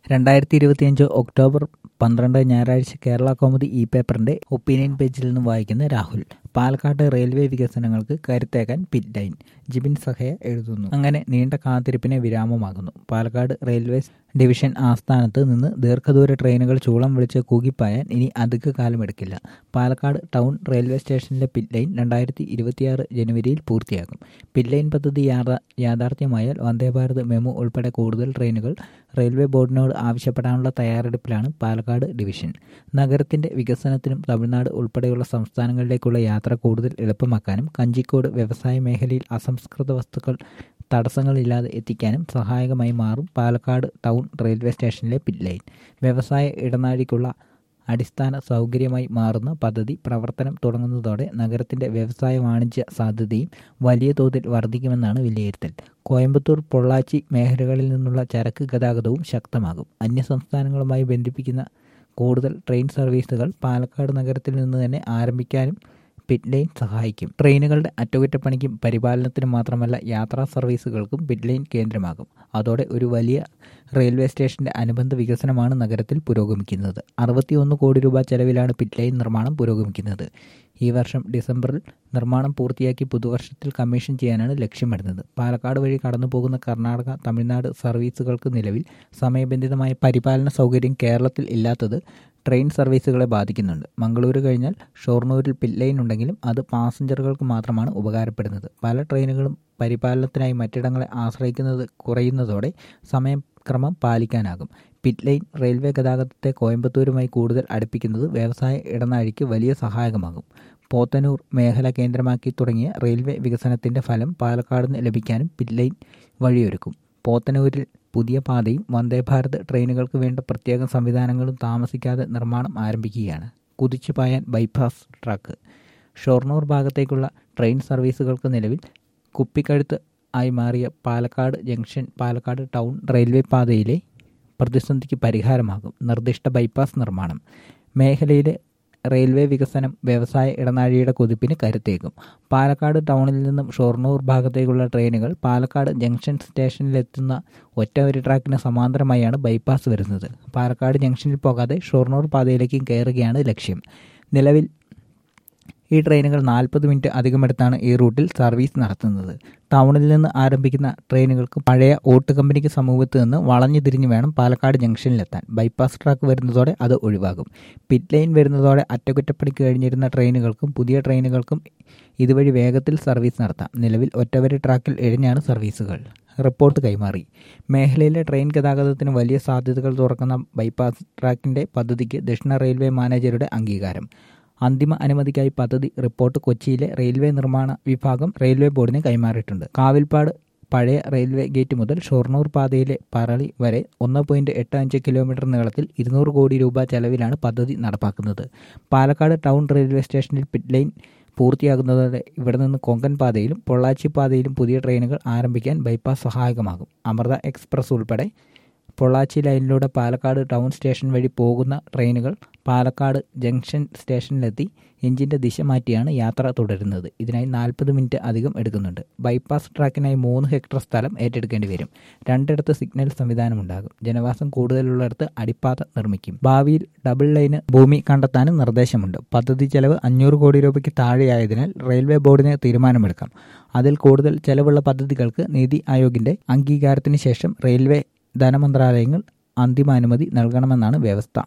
രണ്ടായിരത്തി ഇരുപത്തിയഞ്ച് ഒക്ടോബർ പന്ത്രണ്ട് ഞായറാഴ്ച കേരള കൗമുദി ഇ പേപ്പറിന്റെ ഒപ്പീനിയൻ പേജിൽ നിന്നും വായിക്കുന്ന രാഹുൽ പാലക്കാട് റെയിൽവേ വികസനങ്ങൾക്ക് കരുത്തേക്കാൻ പിറ്റ് ലൈൻ ജിബിൻ സഹയ എഴുതുന്നു അങ്ങനെ നീണ്ട കാത്തിരിപ്പിന് വിരാമമാകുന്നു പാലക്കാട് റെയിൽവേ ഡിവിഷൻ ആസ്ഥാനത്ത് നിന്ന് ദീർഘദൂര ട്രെയിനുകൾ ചൂളം വിളിച്ച് കൂകിപ്പായാൻ ഇനി അധിക കാലമെടുക്കില്ല പാലക്കാട് ടൗൺ റെയിൽവേ സ്റ്റേഷനിലെ പിറ്റ് ലൈൻ രണ്ടായിരത്തി ഇരുപത്തിയാറ് ജനുവരിയിൽ പൂർത്തിയാകും പിറ്റ് ലൈൻ പദ്ധതി യാഥാർത്ഥ്യമായാൽ വന്ദേഭാരത് മെമു ഉൾപ്പെടെ കൂടുതൽ ട്രെയിനുകൾ റെയിൽവേ ബോർഡിനോട് ആവശ്യപ്പെടാനുള്ള തയ്യാറെടുപ്പിലാണ് പാലക്കാട് ഡിവിഷൻ നഗരത്തിന്റെ വികസനത്തിനും തമിഴ്നാട് ഉൾപ്പെടെയുള്ള സംസ്ഥാനങ്ങളിലേക്കുള്ള യാത്ര കൂടുതൽ എളുപ്പമാക്കാനും കഞ്ചിക്കോട് വ്യവസായ മേഖലയിൽ അസംസ്കൃത വസ്തുക്കൾ തടസ്സങ്ങളില്ലാതെ എത്തിക്കാനും സഹായകമായി മാറും പാലക്കാട് ടൗൺ റെയിൽവേ സ്റ്റേഷനിലെ പിറ്റ് ലൈൻ വ്യവസായ ഇടനാഴിക്കുള്ള അടിസ്ഥാന സൗകര്യമായി മാറുന്ന പദ്ധതി പ്രവർത്തനം തുടങ്ങുന്നതോടെ നഗരത്തിന്റെ വ്യവസായ വാണിജ്യ സാധ്യതയും വലിയ തോതിൽ വർദ്ധിക്കുമെന്നാണ് വിലയിരുത്തൽ കോയമ്പത്തൂർ പൊള്ളാച്ചി മേഖലകളിൽ നിന്നുള്ള ചരക്ക് ഗതാഗതവും ശക്തമാകും അന്യസംസ്ഥാനങ്ങളുമായി ബന്ധിപ്പിക്കുന്ന കൂടുതൽ ട്രെയിൻ സർവീസുകൾ പാലക്കാട് നഗരത്തിൽ നിന്ന് തന്നെ ആരംഭിക്കാനും പിറ്റ് ലൈൻ സഹായിക്കും ട്രെയിനുകളുടെ അറ്റകുറ്റപ്പണിക്കും പരിപാലനത്തിനും മാത്രമല്ല യാത്രാ സർവീസുകൾക്കും പിറ്റ് ലൈൻ കേന്ദ്രമാകും അതോടെ ഒരു വലിയ റെയിൽവേ സ്റ്റേഷന്റെ അനുബന്ധ വികസനമാണ് നഗരത്തിൽ പുരോഗമിക്കുന്നത് അറുപത്തിയൊന്ന് കോടി രൂപ ചെലവിലാണ് പിറ്റ് ലൈൻ നിർമ്മാണം പുരോഗമിക്കുന്നത് ഈ വർഷം ഡിസംബറിൽ നിർമ്മാണം പൂർത്തിയാക്കി പുതുവർഷത്തിൽ കമ്മീഷൻ ചെയ്യാനാണ് ലക്ഷ്യമിടുന്നത് പാലക്കാട് വഴി കടന്നു പോകുന്ന കർണാടക തമിഴ്നാട് സർവീസുകൾക്ക് നിലവിൽ സമയബന്ധിതമായ പരിപാലന സൗകര്യം കേരളത്തിൽ ഇല്ലാത്തത് ട്രെയിൻ സർവീസുകളെ ബാധിക്കുന്നുണ്ട് മംഗളൂരു കഴിഞ്ഞാൽ ഷൊർണൂരിൽ പിറ്റ് ലൈൻ ഉണ്ടെങ്കിലും അത് പാസഞ്ചറുകൾക്ക് മാത്രമാണ് ഉപകാരപ്പെടുന്നത് പല ട്രെയിനുകളും പരിപാലനത്തിനായി മറ്റിടങ്ങളെ ആശ്രയിക്കുന്നത് കുറയുന്നതോടെ സമയക്രമം പാലിക്കാനാകും പിറ്റ് ലൈൻ റെയിൽവേ ഗതാഗതത്തെ കോയമ്പത്തൂരുമായി കൂടുതൽ അടുപ്പിക്കുന്നത് വ്യവസായ ഇടനാഴിക്ക് വലിയ സഹായകമാകും പോത്തനൂർ മേഖല കേന്ദ്രമാക്കി തുടങ്ങിയ റെയിൽവേ വികസനത്തിന്റെ ഫലം പാലക്കാടിന് ലഭിക്കാനും പിറ്റ് ലൈൻ വഴിയൊരുക്കും പോത്തനൂരിൽ പുതിയ പാതയും വന്ദേഭാരത് ട്രെയിനുകൾക്ക് വേണ്ട പ്രത്യേക സംവിധാനങ്ങളും താമസിക്കാതെ നിർമ്മാണം ആരംഭിക്കുകയാണ് കുതിച്ചു പായാൻ ബൈപ്പാസ് ട്രാക്ക് ഷൊർണൂർ ഭാഗത്തേക്കുള്ള ട്രെയിൻ സർവീസുകൾക്ക് നിലവിൽ കുപ്പിക്കഴുത്ത് ആയി മാറിയ Palakkad junction Palakkad town railway പാതയിലെ പ്രതിസന്ധിക്ക് പരിഹാരമാകും നിർദ്ദിഷ്ട ബൈപ്പാസ് നിർമ്മാണം മേഖലയിലെ റെയിൽവേ വികസനം വ്യവസായ ഇടനാഴിയുടെ കുതിപ്പിന് കരുത്തേക്കും പാലക്കാട് ടൗണിൽ നിന്നും ഷൊർണൂർ ഭാഗത്തേക്കുള്ള ട്രെയിനുകൾ പാലക്കാട് ജംഗ്ഷൻ സ്റ്റേഷനിലെത്തുന്ന ഒറ്റ ഒരു ട്രാക്കിന് സമാന്തരമായാണ് ബൈപ്പാസ് വരുന്നത് പാലക്കാട് ജംഗ്ഷനിൽ പോകാതെ ഷൊർണൂർ പാതയിലേക്കും കയറുകയാണ് ലക്ഷ്യം നിലവിൽ ഈ ട്രെയിനുകൾ നാൽപ്പത് മിനിറ്റ് അധികമെടുത്താണ് ഈ റൂട്ടിൽ സർവീസ് നടത്തുന്നത് ടൗണിൽ നിന്ന് ആരംഭിക്കുന്ന ട്രെയിനുകൾക്ക് പഴയ ഓട്ട് കമ്പനിക്ക് സമീപത്ത് നിന്ന് വളഞ്ഞു തിരിഞ്ഞു വേണം പാലക്കാട് ജംഗ്ഷനിലെത്താൻ ബൈപ്പാസ് ട്രാക്ക് വരുന്നതോടെ അത് ഒഴിവാകും പിറ്റ് ലൈൻ വരുന്നതോടെ അറ്റകുറ്റപ്പണിക്ക് കഴിഞ്ഞിരുന്ന ട്രെയിനുകൾക്കും പുതിയ ട്രെയിനുകൾക്കും ഇതുവഴി വേഗത്തിൽ സർവീസ് നടത്താം നിലവിൽ ഒറ്റവരി ട്രാക്കിൽ എഴിഞ്ഞാണ് സർവീസുകൾ റിപ്പോർട്ട് കൈമാറി മേഖലയിലെ ട്രെയിൻ ഗതാഗതത്തിന് വലിയ സാധ്യതകൾ തുറക്കുന്ന ബൈപ്പാസ് ട്രാക്കിന്റെ പദ്ധതിക്ക് ദക്ഷിണ റെയിൽവേ മാനേജറുടെ അംഗീകാരം അന്തിമ അനുമതിക്കായി പദ്ധതി റിപ്പോർട്ട് കൊച്ചിയിലെ റെയിൽവേ നിർമ്മാണ വിഭാഗം റെയിൽവേ ബോർഡിന് കൈമാറിയിട്ടുണ്ട് കാവിൽപ്പാട് പഴയ റെയിൽവേ ഗേറ്റ് മുതൽ ഷൊർണൂർ പാതയിലെ പറളി വരെ ഒന്ന് പോയിന്റ് എട്ട് അഞ്ച് കിലോമീറ്റർ നീളത്തിൽ ഇരുന്നൂറ് കോടി രൂപ ചെലവിലാണ് പദ്ധതി നടപ്പാക്കുന്നത് പാലക്കാട് ടൗൺ റെയിൽവേ സ്റ്റേഷനിൽ പിറ്റ് ലൈൻ പൂർത്തിയാകുന്നതോടെ ഇവിടെ നിന്ന് കൊങ്കൺ പാതയിലും പൊള്ളാച്ചി പാതയിലും പുതിയ ട്രെയിനുകൾ ആരംഭിക്കാൻ ബൈപ്പാസ് സഹായകമാകും അമൃത എക്സ്പ്രസ് ഉൾപ്പെടെ പൊള്ളാച്ചി ലൈനിലൂടെ പാലക്കാട് ടൗൺ സ്റ്റേഷൻ വഴി പോകുന്ന ട്രെയിനുകൾ പാലക്കാട് ജംഗ്ഷൻ സ്റ്റേഷനിലെത്തി എഞ്ചിൻ്റെ ദിശ മാറ്റിയാണ് യാത്ര തുടരുന്നത് ഇതിനായി നാൽപ്പത് മിനിറ്റ് അധികം എടുക്കുന്നുണ്ട് ബൈപ്പാസ് ട്രാക്കിനായി മൂന്ന് ഹെക്ടർ സ്ഥലം ഏറ്റെടുക്കേണ്ടി വരും രണ്ടിടത്ത് സിഗ്നൽ സംവിധാനമുണ്ടാകും ജനവാസം കൂടുതലുള്ളിടത്ത് അടിപ്പാത നിർമ്മിക്കും ഭാവിയിൽ ഡബിൾ ലൈന് ഭൂമി കണ്ടെത്താനും നിർദ്ദേശമുണ്ട് പദ്ധതി ചെലവ് അഞ്ഞൂറ് കോടി രൂപയ്ക്ക് താഴെയായതിനാൽ റെയിൽവേ ബോർഡിന് തീരുമാനമെടുക്കാം അതിൽ കൂടുതൽ ചെലവുള്ള പദ്ധതികൾക്ക് നീതി ആയോഗിന്റെ അംഗീകാരത്തിന് ശേഷം റെയിൽവേ ധനമന്ത്രാലയങ്ങൾ അന്തിമാനുമതി നൽകണമെന്നാണ് വ്യവസ്ഥ